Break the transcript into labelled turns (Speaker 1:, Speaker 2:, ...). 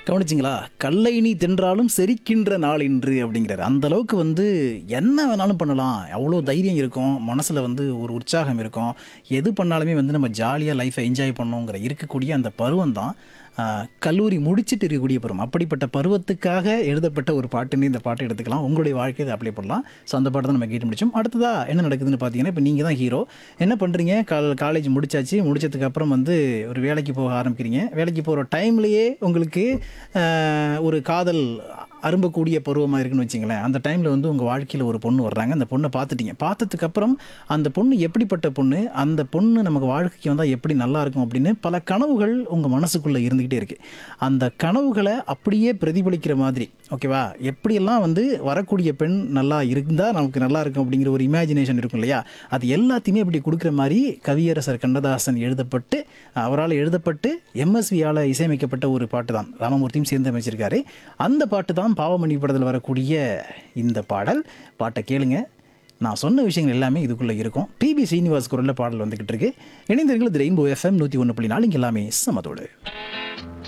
Speaker 1: கவனிச்சிங்களா கல்லை நீ தின்றாலும் செரிக்கின்ற நாள் இன்று அப்படிங்கிறாரு அந்த அளவுக்கு வந்து என்ன வேணாலும் பண்ணலாம் அவ்வளோ தைரியம் இருக்கும் மனசில் வந்து ஒரு உற்சாகம் இருக்கும் எது பண்ணாலுமே வந்து நம்ம ஜாலியாக லைஃப்பை என்ஜாய் பண்ணோங்கிற இருக்கக்கூடிய அந்த பருவம் தான் ஆஹ், கல்லூரி முடிச்சிட்டு இருக்கக்கூடிய பருவம் அப்படிப்பட்ட பருவத்துக்காக எழுதப்பட்ட ஒரு பாட்டுன்னு இந்த பாட்டை எடுத்துக்கலாம் உங்களுடைய வாழ்க்கையை இதை அப்ளை பண்ணலாம் ஸோ அந்த பாட்டை தான் நம்ம கேட்டு முடிச்சோம் அடுத்ததா என்ன நடக்குதுன்னு பார்த்தீங்கன்னா இப்போ நீங்கள் தான் ஹீரோ என்ன பண்ணுறீங்க கால் காலேஜ் முடிச்சாச்சு முடிச்சதுக்கு அப்புறம் வந்து ஒரு வேலைக்கு போக ஆரம்பிக்கிறீங்க வேலைக்கு போகிற டைம்லேயே உங்களுக்கு ஆஹ், ஒரு காதல் அரும்பக்கூடிய பருவமாக இருக்குன்னு வச்சிங்களேன் அந்த டைமில் வந்து உங்கள் வாழ்க்கையில் ஒரு பொண்ணு வர்றாங்க அந்த பொண்ணை பார்த்துட்டீங்க பார்த்ததுக்கு அப்புறம் அந்த பொண்ணு எப்படிப்பட்ட பொண்ணு அந்த பொண்ணு நமக்கு வாழ்க்கைக்கு வந்தால் எப்படி நல்லா இருக்கும் அப்படின்னு பல கனவுகள் உங்கள் மனசுக்குள்ளே இருந்துக்கிட்டே இருக்குது அந்த கனவுகளை அப்படியே பிரதிபலிக்கிற மாதிரி ஓகேவா எப்படியெல்லாம் வந்து வரக்கூடிய பெண் நல்லா இருந்தால் நமக்கு நல்லா இருக்கும் அப்படிங்கிற ஒரு இமேஜினேஷன் இருக்கும் இல்லையா அது எல்லாத்தையுமே இப்படி கொடுக்குற மாதிரி கவியரசர் கண்ணதாசன் எழுதப்பட்டு அவரால் எழுதப்பட்டு எம்எஸ்வியால் இசையமைக்கப்பட்ட ஒரு பாட்டு தான் ராமமூர்த்தியும் சேர்ந்து அமைச்சிருக்காரு அந்த பாட்டு தான் பாவமணி படத்தில் வரக்கூடிய இந்த பாடல் பாட்டை கேளுங்க நான் சொன்ன விஷயங்கள் எல்லாமே இதுக்குள்ளே இருக்கும் டிபி சீனிவாஸ் குரலில் பாடல் வந்துக்கிட்டு இருக்கு இணைந்தவர்கள் இது ரெயின்போ எஃப்எம் நூற்றி ஒன்று புள்ளி நாலு இங்கே எல்லாமே சமத்தோடு